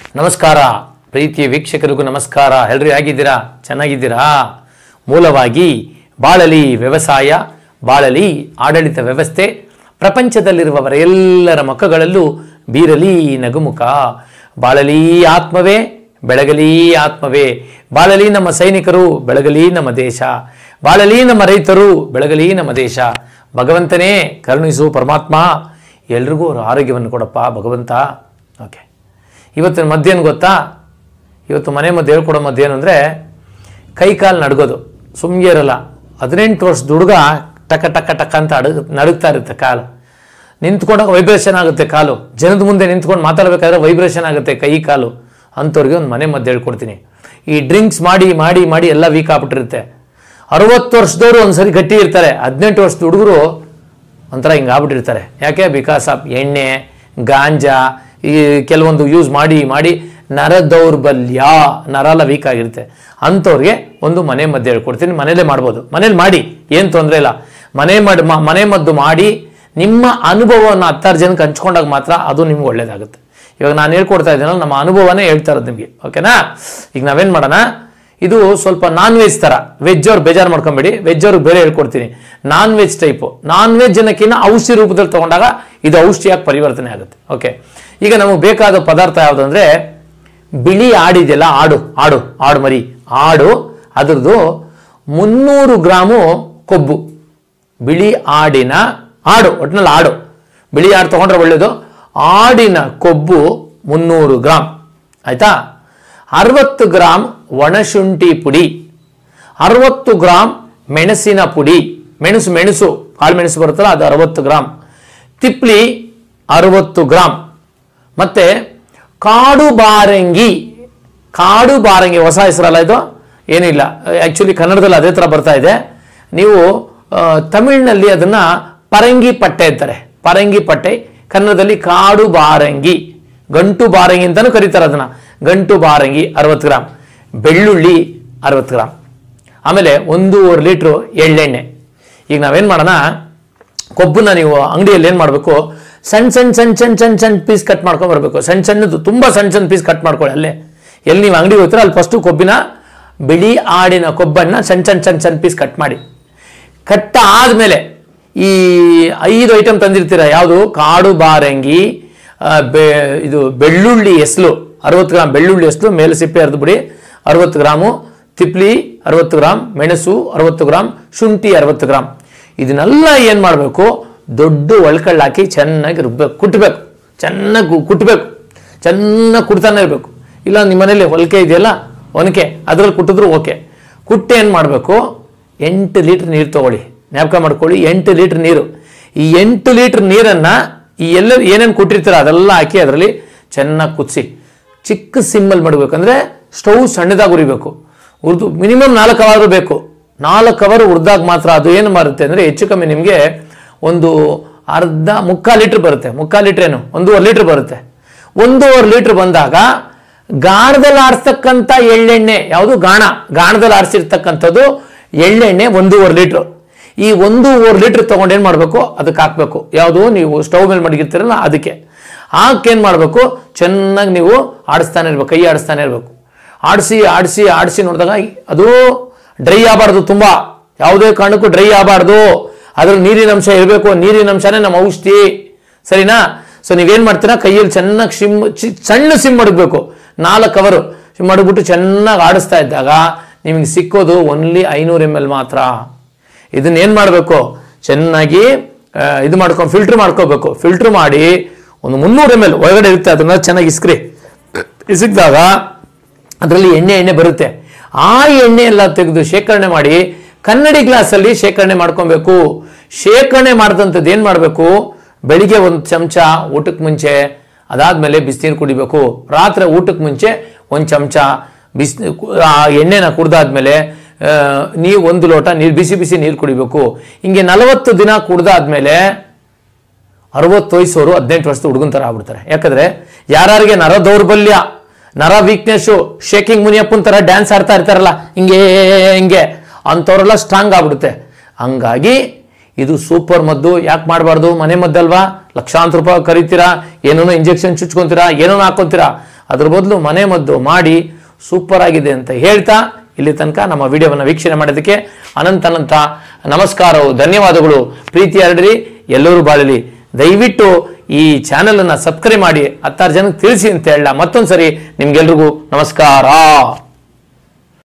ನಮಸ್ಕಾರ ಪ್ರೀತಿಯ ವೀಕ್ಷಕರಿಗೂ ನಮಸ್ಕಾರ ಎಲ್ರು ಹೇಗಿದ್ದೀರಾ ಚೆನ್ನಾಗಿದ್ದೀರಾ ಮೂಲವಾಗಿ ಬಾಳಲಿ ವ್ಯವಸಾಯ ಬಾಳಲಿ ಆಡಳಿತ ವ್ಯವಸ್ಥೆ ಪ್ರಪಂಚದಲ್ಲಿರುವವರ ಎಲ್ಲರ ಮುಖಗಳಲ್ಲೂ ಬೀರಲಿ ನಗುಮುಖ ಬಾಳಲಿ ಆತ್ಮವೇ ಬೆಳಗಲಿ ಆತ್ಮವೇ ಬಾಳಲಿ ನಮ್ಮ ಸೈನಿಕರು ಬೆಳಗಲಿ ನಮ್ಮ ದೇಶ ಬಾಳಲಿ ನಮ್ಮ ರೈತರು ಬೆಳಗಲಿ ನಮ್ಮ ದೇಶ ಭಗವಂತನೇ ಕರುಣಿಸು ಪರಮಾತ್ಮ ಎಲ್ರಿಗೂ ಅವ್ರ ಆರೋಗ್ಯವನ್ನು ಕೊಡಪ್ಪ ಭಗವಂತ ಓಕೆ ಇವತ್ತಿನ ಮದ್ದೇನು ಗೊತ್ತಾ ಇವತ್ತು ಮನೆ ಮದ್ದು ಹೇಳ್ಕೊಡೋ ಮದ್ದು ಏನು ಅಂದರೆ ಕೈ ಕಾಲು ನಡ್ಗೋದು ಸುಮ್ಮನೆ ಇರಲ್ಲ ಹದಿನೆಂಟು ವರ್ಷದ ಹುಡುಗ ಟಕ ಟಕ ಟಕ ಅಂತ ಅಡಗ ನಡುಗ್ತಾ ಇರುತ್ತೆ ಕಾಲು ನಿಂತ್ಕೊಂಡಾಗ ವೈಬ್ರೇಷನ್ ಆಗುತ್ತೆ ಕಾಲು ಜನದ ಮುಂದೆ ನಿಂತ್ಕೊಂಡು ಮಾತಾಡಬೇಕಾದ್ರೆ ವೈಬ್ರೇಷನ್ ಆಗುತ್ತೆ ಕೈ ಕಾಲು ಅಂಥವ್ರಿಗೆ ಒಂದು ಮನೆ ಮದ್ದು ಹೇಳ್ಕೊಡ್ತೀನಿ ಈ ಡ್ರಿಂಕ್ಸ್ ಮಾಡಿ ಮಾಡಿ ಮಾಡಿ ಎಲ್ಲ ವೀಕ್ ಆಗ್ಬಿಟ್ಟಿರುತ್ತೆ ಅರವತ್ತು ವರ್ಷದವರು ಒಂದ್ಸರಿ ಗಟ್ಟಿ ಇರ್ತಾರೆ ಹದಿನೆಂಟು ವರ್ಷದ ಹುಡುಗರು ಒಂಥರ ಹಿಂಗೆ ಆಗ್ಬಿಟ್ಟಿರ್ತಾರೆ ಯಾಕೆ ಬಿಕಾಸ್ ಆಫ್ ಎಣ್ಣೆ ಗಾಂಜಾ ಈ ಕೆಲವೊಂದು ಯೂಸ್ ಮಾಡಿ ಮಾಡಿ ನರ ದೌರ್ಬಲ್ಯ ನರ ವೀಕ್ ಆಗಿರುತ್ತೆ ಅಂಥವ್ರಿಗೆ ಒಂದು ಮನೆ ಮದ್ದು ಹೇಳ್ಕೊಡ್ತೀನಿ ಮನೇಲೇ ಮಾಡ್ಬೋದು ಮನೇಲಿ ಮಾಡಿ ಏನು ತೊಂದರೆ ಇಲ್ಲ ಮನೆ ಮಾಡಿ ಮ- ಮನೆ ಮದ್ದು ಮಾಡಿ ನಿಮ್ಮ ಅನುಭವವನ್ನು ಹತ್ತಾರು ಜನಕ್ಕೆ ಹಂಚ್ಕೊಂಡಾಗ ಮಾತ್ರ ಅದು ನಿಮ್ಗೆ ಒಳ್ಳೇದಾಗುತ್ತೆ ಇವಾಗ ನಾನು ಹೇಳ್ಕೊಡ್ತಾ ಇದ್ದೀನಲ್ಲ ನಮ್ಮ ಅನುಭವನೇ ಹೇಳ್ತಾ ಇರೋದು ನಿಮಗೆ ಓಕೆನಾ ಈಗ ನಾವೇನು ಮಾಡೋಣ ಇದು ಸ್ವಲ್ಪ ನಾನ್ ವೆಜ್ ಥರ ವೆಜ್ ಅವ್ರು ಬೇಜಾರು ಮಾಡ್ಕೊಂಬೇಡಿ ವೆಜ್ ಅವ್ರಿಗೆ ಬೇರೆ ಹೇಳ್ಕೊಡ್ತೀನಿ non veg type non veg ಅನ್ನೋಕ್ಕಿಂತ ಔಷಧಿ ರೂಪದಲ್ಲಿ ತಗೊಂಡಾಗ ಇದು ಔಷಧಿಯಾಗಿ ಪರಿವರ್ತನೆ ಆಗುತ್ತೆ ಓಕೆ ಈಗ ನಮಗೆ ಬೇಕಾದ ಪದಾರ್ಥ ಯಾವುದಂದ್ರೆ ಬಿಳಿ ಆಡಿದೆಯಲ್ಲ ಆಡು ಆಡು ಆಡು ಮರಿ ಆಡು ಅದ್ರದ್ದು ಮುನ್ನೂರು ಗ್ರಾಮು ಕೊಬ್ಬು ಬಿಳಿ ಆಡಿನ ಆಡು ಒಟ್ಟಿನಲ್ಲಿ ಆಡು ಬಿಳಿ ಆಡು ತಗೊಂಡ್ರೆ ಒಳ್ಳೇದು ಆಡಿನ ಕೊಬ್ಬು ಮುನ್ನೂರು ಗ್ರಾಮ್ ಆಯ್ತಾ ಅರವತ್ತು ಗ್ರಾಮ್ ಒಣಶುಂಠಿ ಪುಡಿ ಅರವತ್ತು ಗ್ರಾಮ್ ಮೆಣಸಿನ ಪುಡಿ ಮೆಣಸು ಮೆಣಸು ಕಾಳು ಮೆಣಸು ಬರುತ್ತಲ್ಲ ಅದು ಅರವತ್ತು ಗ್ರಾಮ್ ತಿಪ್ಲಿ ಅರವತ್ತು ಗ್ರಾಮ್ ಮತ್ತೆ ಕಾಡು ಬಾರಂಗಿ ಕಾಡು ಬಾರಂಗಿ ಹೊಸ ಹೆಸರಲ್ಲ ಇದು ಏನಿಲ್ಲ ಆ್ಯಕ್ಚುಲಿ ಕನ್ನಡದಲ್ಲಿ ಅದೇ ಥರ ಬರ್ತಾ ಇದೆ ನೀವು ಆ, ತಮಿಳಿನಲ್ಲಿ ಅದನ್ನ ಪರಂಗಿ ಪಟ್ಟೆ ಅಂತಾರೆ ಪರಂಗಿ ಪಟ್ಟೆ ಕನ್ನಡದಲ್ಲಿ ಕಾಡು ಬಾರಂಗಿ ಗಂಟು ಬಾರಂಗಿ ಅಂತಾನೂ ಕರೀತಾರೆ ಅದನ್ನ ಗಂಟು ಬಾರಂಗಿ ಅರವತ್ತು ಗ್ರಾಮ್ ಬೆಳ್ಳುಳ್ಳಿ ಅರವತ್ತು ಗ್ರಾಮ್ ಆಮೇಲೆ ಒಂದೂವರೆ ಲೀಟ್ರು ಎಳ್ಳೆಣ್ಣೆ ಈಗ ನಾವೇನು ಮಾಡೋಣ ಕೊಬ್ಬನ್ನ ನೀವು ಅಂಗಡಿಯಲ್ಲಿ ಏನು ಮಾಡಬೇಕು ಸಣ್ಣ ಸಣ್ಣ ಸಣ್ಣ ಸಣ್ಣ ಸಣ್ಣ ಸಣ್ಣ ಪೀಸ್ ಕಟ್ ಮಾಡ್ಕೊಂಡು ಬರಬೇಕು ಸಣ್ಣ ಸಣ್ಣದು ತುಂಬ ಸಣ್ಣ ಸಣ್ಣ ಪೀಸ್ ಕಟ್ ಮಾಡ್ಕೊಳ್ಳಿ ಅಲ್ಲೇ ಎಲ್ಲಿ ನೀವು ಅಂಗಡಿಗೆ ಹೋಗ್ತೀರ ಅಲ್ಲಿ ಫಸ್ಟು ಕೊಬ್ಬಿನ ಬಿಳಿ ಆಡಿನ ಕೊಬ್ಬನ್ನು ಸಣ್ಣ ಸಣ್ಣ ಸಣ್ಣ ಸಣ್ಣ ಪೀಸ್ ಕಟ್ ಮಾಡಿ ಕಟ್ಟ ಆದಮೇಲೆ ಈ ಐದು ಐಟಮ್ ತಂದಿರ್ತೀರ ಯಾವುದು ಕಾಡು ಬಾರಂಗಿ ಆ, ಬೆ- ಇದು ಬೆಳ್ಳುಳ್ಳಿ ಎಸ್ಲು ಅರವತ್ತು ಗ್ರಾಮ್ ಬೆಳ್ಳುಳ್ಳಿ ಎಸ್ಲು ಮೇಲೆ ಸಿಪ್ಪೆ ಅರ್ದು ಬಿಡಿ ಅರವತ್ತು ಗ್ರಾಮು ತಿಪ್ಲಿ ಅರವತ್ತು ಗ್ರಾಮ್ ಮೆಣಸು ಅರವತ್ತು ಗ್ರಾಮ್ ಶುಂಠಿ ಅರವತ್ತು ಗ್ರಾಮ್ ಇದನ್ನೆಲ್ಲ ಏನು ಮಾಡಬೇಕು ದೊಡ್ಡ ಒಳ್ಕಳ್ಳು ಹಾಕಿ ಚೆನ್ನಾಗಿ ರುಬ್ಬೇಕು ಕುಟ್ಟಬೇಕು ಚೆನ್ನಾಗಿ ಕುಟ್ಟಬೇಕು ಚೆನ್ನಾಗಿ ಕುಡ್ತಾನೆ ಇರಬೇಕು ಇಲ್ಲ ನಿಮ್ಮ ಮನೇಲಿ ಹೊಲಿಕೆ ಇದೆಯಲ್ಲ ಒನಕೆ ಅದ್ರಲ್ಲಿ ಕುಟ್ಟಿದ್ರು ಓಕೆ ಕುಟ್ಟಿ ಏನು ಮಾಡಬೇಕು ಎಂಟು ಲೀಟ್ರ್ ನೀರು ತಗೊಳ್ಳಿ ಜ್ಞಾಪಕ ಮಾಡ್ಕೊಳ್ಳಿ ಎಂಟು ಲೀಟ್ರ್ ನೀರು ಈ ಎಂಟು ಲೀಟ್ರ್ ನೀರನ್ನು ಈ ಎಲ್ಲ ಏನೇನು ಕೊಟ್ಟಿರ್ತೀರ ಅದೆಲ್ಲ ಹಾಕಿ ಅದರಲ್ಲಿ ಚೆನ್ನಾಗಿ ಕುದಿಸಿ ಚಿಕ್ಕ ಸಿಮ್ಮಲ್ಲಿ ಮಾಡಬೇಕು ಅಂದರೆ ಸ್ಟವ್ ಸಣ್ಣದಾಗಿ ಉರಿಬೇಕು ಉರಿದು ಮಿನಿಮಮ್ ನಾಲ್ಕು ಅವರ್ ಬೇಕು ನಾಲ್ಕು ಅವರ್ ಉರಿದಾಗ ಮಾತ್ರ ಅದು ಏನು ಮಾರುತ್ತೆ ಅಂದರೆ ಹೆಚ್ಚು ಕಮ್ಮಿ ನಿಮಗೆ ಒಂದು ಅರ್ಧ ಮುಕ್ಕಾಲು ಲೀಟ್ರ್ ಬರುತ್ತೆ ಮುಕ್ಕಾಲು ಲೀಟ್ರ್ ಏನು ಒಂದೂವರೆ ಲೀಟ್ರ್ ಬರುತ್ತೆ ಒಂದೂವರೆ ಲೀಟ್ರ್ ಬಂದಾಗ ಗಾಣದಲ್ಲಿ ಆರಿಸ್ತಕ್ಕಂಥ ಎಳ್ಳೆಣ್ಣೆ ಯಾವುದು ಗಾಣ ಗಾಣದಲ್ಲಿ ಆರಿಸಿರ್ತಕ್ಕಂಥದ್ದು ಎಳ್ಳೆಣ್ಣೆ ಒಂದೂವರೆ ಲೀಟ್ರು ಈ ಒಂದೂವರೆ ಲೀಟ್ರ್ ತೊಗೊಂಡು ಏನು ಮಾಡಬೇಕು ಅದಕ್ಕೆ ಹಾಕಬೇಕು ಯಾವುದು ನೀವು ಸ್ಟವ್ ಮೇಲೆ ಮಡಗಿರ್ತೀರಲ್ಲ ಅದಕ್ಕೆ ಹಾಕೇನು ಮಾಡಬೇಕು ಚೆನ್ನಾಗಿ ನೀವು ಆಡಿಸ್ತಾನೆ ಇರ್ಬೇಕು ಕೈ ಆಡಿಸ್ತಾನೆ ಇರಬೇಕು ಆಡಿಸಿ ಆಡಿಸಿ ಆಡಿಸಿ ನೋಡಿದಾಗ ಅದು ಡ್ರೈ ಆಗಬಾರ್ದು ತುಂಬ ಯಾವುದೇ ಕಾರಣಕ್ಕೂ ಡ್ರೈ ಆಗಬಾರ್ದು ಅದ್ರ ನೀರಿನ ಅಂಶ ಇರಬೇಕು ನೀರಿನ ಅಂಶನೇ ನಮ್ಮ ಔಷಧಿ ಸರಿನಾ ಸೊ ನೀವೇನು ಮಾಡ್ತೀರಾ ಕೈಯಲ್ಲಿ ಚೆನ್ನಾಗಿ ಸಿಮ್ ಚಿ- ಸಣ್ಣ ಸಿಮ್ ಮಡಗಬೇಕು ನಾಲ್ಕು ಅವರು ಸಿಮ್ ಮಡಗ್ಬಿಟ್ಟು ಚೆನ್ನಾಗಿ ಆಡಿಸ್ತಾ ಇದ್ದಾಗ ನಿಮಗೆ ಸಿಕ್ಕೋದು ಓನ್ಲಿ ಐನೂರು ಎಮ್ ಎಲ್ ಮಾತ್ರ ಇದನ್ನ ಏನು ಮಾಡಬೇಕು ಚೆನ್ನಾಗಿ ಆ, ಇದು ಮಾಡ್ಕೊಂಡು ಫಿಲ್ಟ್ರ್ ಮಾಡ್ಕೋಬೇಕು ಫಿಲ್ಟ್ರ್ ಮಾಡಿ ಒಂದು ಮುನ್ನೂರು ಎಮ್ ಎಲ್ ಒಳಗಡೆ ಇರುತ್ತೆ ಅದನ್ನ ಚೆನ್ನಾಗಿ ಇಸ್ಕ್ರಿ ಇಸಿಕ್ದಾಗ ಅದರಲ್ಲಿ ಎಣ್ಣೆ ಎಣ್ಣೆ ಬರುತ್ತೆ ಆ ಎಣ್ಣೆ ಎಲ್ಲ ತೆಗೆದು ಶೇಖರಣೆ ಮಾಡಿ ಕನ್ನಡಿ ಗ್ಲಾಸಲ್ಲಿ ಶೇಖರಣೆ ಮಾಡ್ಕೊಬೇಕು ಶೇಖರಣೆ ಮಾಡಿದಂಥದ್ದು ಏನು ಮಾಡಬೇಕು ಬೆಳಿಗ್ಗೆ ಒಂದು ಚಮಚ ಊಟಕ್ಕೆ ಮುಂಚೆ ಅದಾದಮೇಲೆ ಬಿಸಿನೀರು ಕುಡಿಬೇಕು ರಾತ್ರಿ ಊಟಕ್ಕೆ ಮುಂಚೆ ಒಂದು ಚಮಚ ಬಿಸಿ ಆ ಎಣ್ಣೆನ ಕುಡ್ದಾದ್ಮೇಲೆ ಆ, ನೀವು ಒಂದು ಲೋಟ ನೀರು ಬಿಸಿ ಬಿಸಿ ನೀರು ಕುಡಿಬೇಕು ಹಿಂಗೆ ನಲವತ್ತು ದಿನ ಕುಡ್ದಾದ್ಮೇಲೆ ಅರವತ್ತು ವಯಸ್ಸವರು ಹದಿನೆಂಟು ವರ್ಷದ ಹುಡುಗನ ಥರ ಆಗ್ಬಿಡ್ತಾರೆ ಯಾಕಂದ್ರೆ ಯಾರ್ಯಾರಿಗೆ ನರ ದೌರ್ಬಲ್ಯ ನರ ವೀಕ್ನೆಸ್ಸು ಶೇಕಿಂಗ್ ಮುನಿಯಪ್ಪನ ಥರ ಡ್ಯಾನ್ಸ್ ಆಡ್ತಾ ಇರ್ತಾರಲ್ಲ ಹಿಂಗೆ ಹಿಂಗೆ ಅಂಥವ್ರೆಲ್ಲ ಸ್ಟ್ರಾಂಗ್ ಆಗ್ಬಿಡುತ್ತೆ ಹಂಗಾಗಿ ಇದು ಸೂಪರ್ ಮದ್ದು ಯಾಕೆ ಮಾಡಬಾರ್ದು ಮನೆ ಮದ್ದಲ್ವಾ ಲಕ್ಷಾಂತರ ರೂಪಾಯಿ ಕರಿತೀರಾ ಏನೇನೋ ಇಂಜೆಕ್ಷನ್ ಚುಚ್ಕೊಂತೀರಾ ಏನೇನೋ ಹಾಕೊಂತೀರಾ ಅದ್ರ ಬದಲು ಮನೆ ಮದ್ದು ಮಾಡಿ ಸೂಪರ್ ಆಗಿದೆ ಅಂತ ಹೇಳ್ತಾ ಇಲ್ಲಿ ತನಕ ನಮ್ಮ ವಿಡಿಯೋವನ್ನು ವೀಕ್ಷಣೆ ಮಾಡೋದಕ್ಕೆ ಅನಂತ ಅನಂತ ನಮಸ್ಕಾರವು ಧನ್ಯವಾದಗಳು ಪ್ರೀತಿ ಹರಡ್ರಿ ಎಲ್ಲರೂ ಬಾಳಲಿ ದಯವಿಟ್ಟು ಈ ಚಾನೆಲ್ ಅನ್ನ ಸಬ್ಸ್ಕ್ರೈಬ್ ಮಾಡಿ ಹತ್ತಾರು ಜನಕ್ಕೆ ತಿಳಿಸಿ ಅಂತ ಹೇಳ ಮತ್ತೊಂದ್ಸರಿ ನಿಮ್ಗೆಲ್ರಿಗೂ ನಮಸ್ಕಾರ